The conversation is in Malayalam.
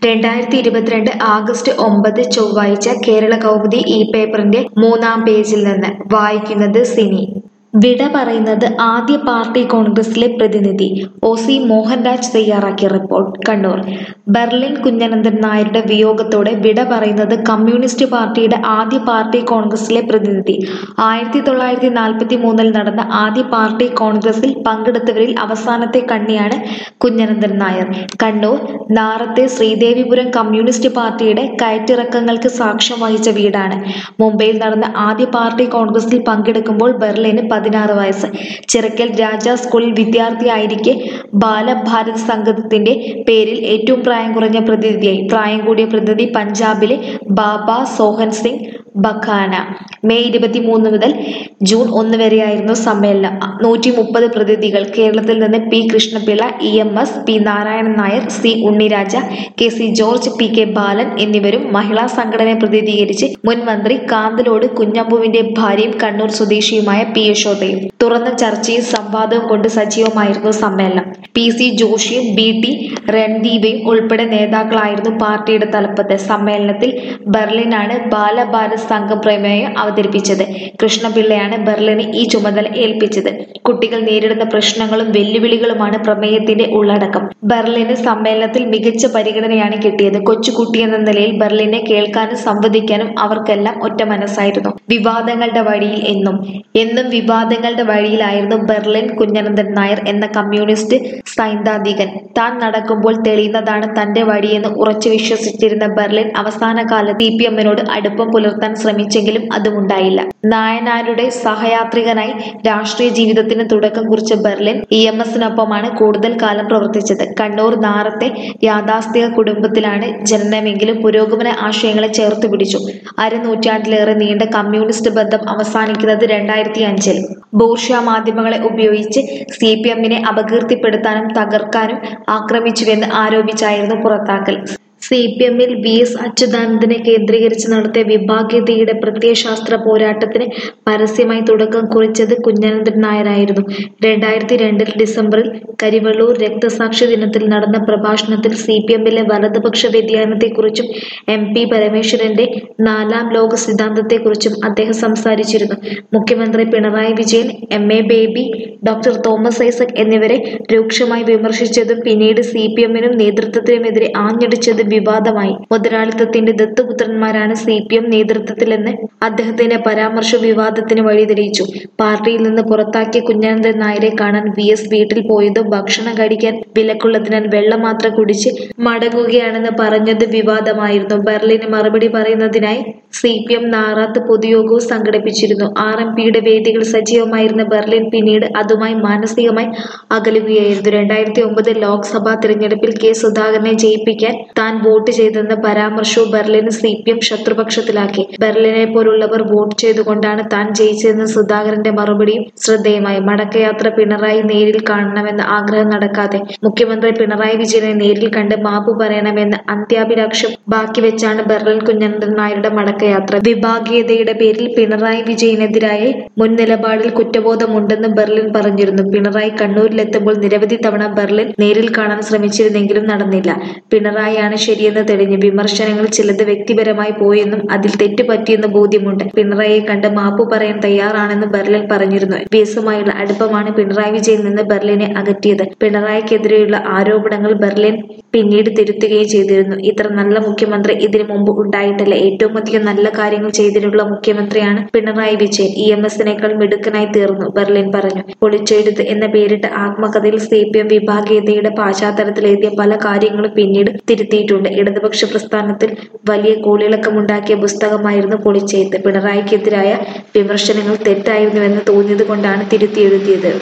രണ്ടായിരത്തി ഇരുപത്തിരണ്ട് ആഗസ്റ്റ് ഒമ്പത് ചൊവ്വാഴ്ച കേരള കൗമുദി ഈ പേപ്പറിന്റെ മൂന്നാം പേജിൽ നിന്ന് വായിക്കുന്നത് സിനി വിട പറയുന്നത് ആദ്യ പാർട്ടി കോൺഗ്രസിലെ പ്രതിനിധി ഒ സി മോഹൻരാജ് തയ്യാറാക്കിയ റിപ്പോർട്ട് കണ്ണൂർ ബെർലിൻ കുഞ്ഞനന്ദൻ നായരുടെ വിയോഗത്തോടെ വിട പറയുന്നത് കമ്മ്യൂണിസ്റ്റ് പാർട്ടിയുടെ ആദ്യ പാർട്ടി കോൺഗ്രസിലെ പ്രതിനിധി ആയിരത്തി തൊള്ളായിരത്തി നാൽപ്പത്തി മൂന്നിൽ നടന്ന ആദ്യ പാർട്ടി കോൺഗ്രസിൽ പങ്കെടുത്തവരിൽ അവസാനത്തെ കണ്ണിയാണ് കുഞ്ഞനന്ദൻ നായർ കണ്ണൂർ നാറത്തെ ശ്രീദേവിപുരം കമ്മ്യൂണിസ്റ്റ് പാർട്ടിയുടെ കയറ്റിറക്കങ്ങൾക്ക് സാക്ഷ്യം വഹിച്ച വീടാണ് മുംബൈയിൽ നടന്ന ആദ്യ പാർട്ടി കോൺഗ്രസിൽ പങ്കെടുക്കുമ്പോൾ ബെർലിന് പതിനാറ് വയസ്സ് ചിറക്കൽ രാജ സ്കൂളിൽ വിദ്യാർത്ഥിയായിരിക്കെ ബാലഭാരത് സംഘത്തിന്റെ പേരിൽ ഏറ്റവും പ്രായം കുറഞ്ഞ പ്രതിനിധിയായി പ്രായം കൂടിയ പ്രതിനിധി പഞ്ചാബിലെ ബാബ സോഹൻ സിംഗ് ബഖാന മെയ് ഇരുപത്തിമൂന്ന് മുതൽ ജൂൺ ഒന്ന് വരെയായിരുന്നു സമ്മേളനം നൂറ്റി മുപ്പത് പ്രതിനിധികൾ കേരളത്തിൽ നിന്ന് P Krishnapillai E M S P Narayanan Nair C Unniraja K C George P K Balan എന്നിവരും മഹിളാ സംഘടനയെ പ്രതിനിധീകരിച്ച് മുൻ മന്ത്രി കാന്തലോട് കുഞ്ഞമ്പുവിന്റെ ഭാര്യയും കണ്ണൂർ സ്വദേശിയുമായ പി യശോദയും തുറന്ന ചർച്ചയും സംവാദവും കൊണ്ട് സജീവമായിരുന്നു സമ്മേളനം പി സി ജോഷിയും ബി ടി രൺദീപയും ഉൾപ്പെടെ നേതാക്കളായിരുന്നു പാർട്ടിയുടെ തലപ്പത്ത് സമ്മേളനത്തിൽ ബെർലിനാണ് ബാലഭാരത് സംഘം പ്രമേയം അവതരിപ്പിച്ചത് കൃഷ്ണപിള്ളയാണ് ബെർലിന് ഈ ചുമതല ഏൽപ്പിച്ചത് കുട്ടികൾ നേരിടുന്ന പ്രശ്നങ്ങളും വെല്ലുവിളികളുമാണ് പ്രമേയത്തിന്റെ ഉള്ളടക്കം ബെർലിന് സമ്മേളനത്തിൽ മികച്ച പരിഗണനയാണ് കിട്ടിയത് കൊച്ചുകുട്ടി എന്ന നിലയിൽ ബെർലിനെ കേൾക്കാനും സംവദിക്കാനും അവർക്കെല്ലാം ഒറ്റ മനസ്സായിരുന്നു വിവാദങ്ങളുടെ വഴിയിൽ എന്നും എന്നും വിവാദങ്ങളുടെ വഴിയിലായിരുന്നു ബെർലിൻ കുഞ്ഞനന്ദൻ നായർ എന്ന കമ്മ്യൂണിസ്റ്റ് സൈദ്ധാന്തികൻ താൻ നടക്കുമ്പോൾ തെളിയുന്നതാണ് തന്റെ വഴിയെന്ന് ഉറച്ചു വിശ്വസിച്ചിരുന്ന ബെർലിൻ അവസാന കാലത്ത് സി പി എമ്മിനോട് അടുപ്പം പുലർത്താൻ ശ്രമിച്ചെങ്കിലും അതുമുണ്ടായില്ല നായനാരുടെ സഹയാത്രികനായി രാഷ്ട്രീയ ജീവിതത്തിന് തുടക്കം കുറിച്ച ബെർലിൻ ഇ എം എസിനൊപ്പമാണ് കൂടുതൽ കാലം പ്രവർത്തിച്ചത് കണ്ണൂർ നാറത്തെ യാഥാസ്ഥിക കുടുംബത്തിലാണ് ജനനമെങ്കിലും പുരോഗമന ആശയങ്ങളെ ചേർത്ത് പിടിച്ചു അരനൂറ്റാണ്ടിലേറെ നീണ്ട കമ്മ്യൂണിസ്റ്റ് ബന്ധം അവസാനിക്കുന്നത് രണ്ടായിരത്തി അഞ്ചിൽ ബൂർഷ്യ മാധ്യമങ്ങളെ ഉപയോഗിച്ച് സി പി എമ്മിനെ അപകീർത്തിപ്പെടുത്താനും തകർക്കാനും ആക്രമിച്ചുവെന്ന് ആരോപിച്ചായിരുന്നു പുറത്താക്കൽ സി പി എമ്മിൽ വി എസ് അച്യുതാനന്ദനെ കേന്ദ്രീകരിച്ച് നടത്തിയ വിഭാഗീയതയുടെ പ്രത്യയശാസ്ത്ര പോരാട്ടത്തിന് പരസ്യമായി തുടക്കം കുറിച്ചത് കുഞ്ഞനന്ദൻ നായരായിരുന്നു രണ്ടായിരത്തി രണ്ടിൽ ഡിസംബറിൽ കരിവള്ളൂർ രക്തസാക്ഷി ദിനത്തിൽ നടന്ന പ്രഭാഷണത്തിൽ സി പി എമ്മിലെ വലതുപക്ഷ വ്യതിയാനത്തെക്കുറിച്ചും എം പി പരമേശ്വരന്റെ നാലാം ലോക സിദ്ധാന്തത്തെക്കുറിച്ചും അദ്ദേഹം സംസാരിച്ചിരുന്നു മുഖ്യമന്ത്രി Pinarayi Vijayan M A Baby doctor Thomas Isaac എന്നിവരെ രൂക്ഷമായി വിമർശിച്ചതും പിന്നീട് സി പി എമ്മിനും നേതൃത്വത്തിനുമെതിരെ ആഞ്ഞടിച്ചത് വിവാദമായി മുതലാളിത്തത്തിന്റെ ദത്തുപുത്രന്മാരാണ് സി പി എം നേതൃത്വത്തിലെന്ന് അദ്ദേഹത്തിന്റെ പരാമർശ വിവാദത്തിന് വഴിതെളിയിച്ചു പാർട്ടിയിൽ നിന്ന് പുറത്താക്കിയ കുഞ്ഞനന്ദൻ നായരെ കാണാൻ വി എസ് വീട്ടിൽ പോയതും ഭക്ഷണം കഴിക്കാൻ വിലക്കുള്ളതിനാൽ വെള്ളം മാത്രം കുടിച്ച് മടങ്ങുകയാണെന്ന് പറഞ്ഞത് വിവാദമായിരുന്നു ബെർലിന് മറുപടി പറയുന്നതിനായി സി പി എം നാറാത്ത് പൊതുയോഗവും സംഘടിപ്പിച്ചിരുന്നു ആർ എം പിയുടെ വേദികൾ സജീവമായിരുന്ന ബെർലിൻ പിന്നീട് അതുമായി മാനസികമായി അകലുകയായിരുന്നു രണ്ടായിരത്തി ഒമ്പത് ലോക്സഭാ തിരഞ്ഞെടുപ്പിൽ കെ സുധാകരനെ ജയിപ്പിക്കാൻ താൻ വോട്ട് ചെയ്തെന്ന പരാമർശവും ബെർലിന് സി പി എം ശത്രുപക്ഷത്തിലാക്കി ബെർലിനെ പോലുള്ളവർ വോട്ട് ചെയ്തുകൊണ്ടാണ് താൻ ജയിച്ചതെന്ന സുധാകരന്റെ മറുപടിയും ശ്രദ്ധേയമായി മടക്കയാത്ര പിണറായി നേരിൽ കാണണമെന്ന ആഗ്രഹം നടക്കാതെ മുഖ്യമന്ത്രി പിണറായി വിജയനെ നേരിൽ കണ്ട് മാപ്പ് പറയണമെന്ന അന്ത്യാഭിലാഷം ബാക്കി വെച്ചാണ് ബെർലിൻ കുഞ്ഞനന്ദൻ നായരുടെ മടക്കയാത്ര വിഭാഗീയതയുടെ പേരിൽ പിണറായി വിജയനെതിരായ മുൻ നിലപാടിൽ കുറ്റബോധമുണ്ടെന്ന് ബെർലിൻ പറഞ്ഞിരുന്നു പിണറായി കണ്ണൂരിലെത്തുമ്പോൾ നിരവധി തവണ ബെർലിൻ നേരിൽ കാണാൻ ശ്രമിച്ചിരുന്നെങ്കിലും നടന്നില്ല പിണറായിയാണ് ശരിയെന്ന് തെളിഞ്ഞു വിമർശനങ്ങൾ ചിലത് വ്യക്തിപരമായി പോയെന്നും അതിൽ തെറ്റ് പറ്റിയെന്ന് ബോധ്യമുണ്ട് പിണറായിയെ കണ്ട് മാപ്പ് പറയാൻ തയ്യാറാണെന്ന് ബെർലിൻ പറഞ്ഞിരുന്നു വി എസുമായുള്ള അടുപ്പമാണ് പിണറായി വിജയൻ നിന്ന് ബെർലിനെ അകറ്റിയത് പിണറായിക്കെതിരെയുള്ള ആരോപണങ്ങൾ ബെർലിൻ പിന്നീട് തിരുത്തുകയും ചെയ്തിരുന്നു ഇത്ര നല്ല മുഖ്യമന്ത്രി ഇതിനു മുമ്പ് ഉണ്ടായിട്ടില്ല ഏറ്റവും അധികം നല്ല കാര്യങ്ങൾ ചെയ്തിട്ടുള്ള മുഖ്യമന്ത്രിയാണ് പിണറായി വിജയൻ ഇ എം എസിനേക്കാൾ മിടുക്കനായി തീർന്നു ബെർലിൻ പറഞ്ഞു പൊളിച്ചെഴുത്ത് എന്ന പേരിട്ട ആത്മകഥയിൽ സി പി എം വിഭാഗീയതയുടെ പശ്ചാത്തലത്തിൽ എഴുതിയ പല കാര്യങ്ങളും പിന്നീട് തിരുത്തിയിട്ടുണ്ട് ഇടതുപക്ഷ പ്രസ്ഥാനത്തിൽ വലിയ കോളിളക്കമുണ്ടാക്കിയ പുസ്തകമായിരുന്നു പൊളിച്ചെഴുത്ത് പിണറായിക്കെതിരായ വിമർശനങ്ങൾ തെറ്റായിരുന്നുവെന്ന് തോന്നിയത് കൊണ്ടാണ് തിരുത്തി എഴുതിയത്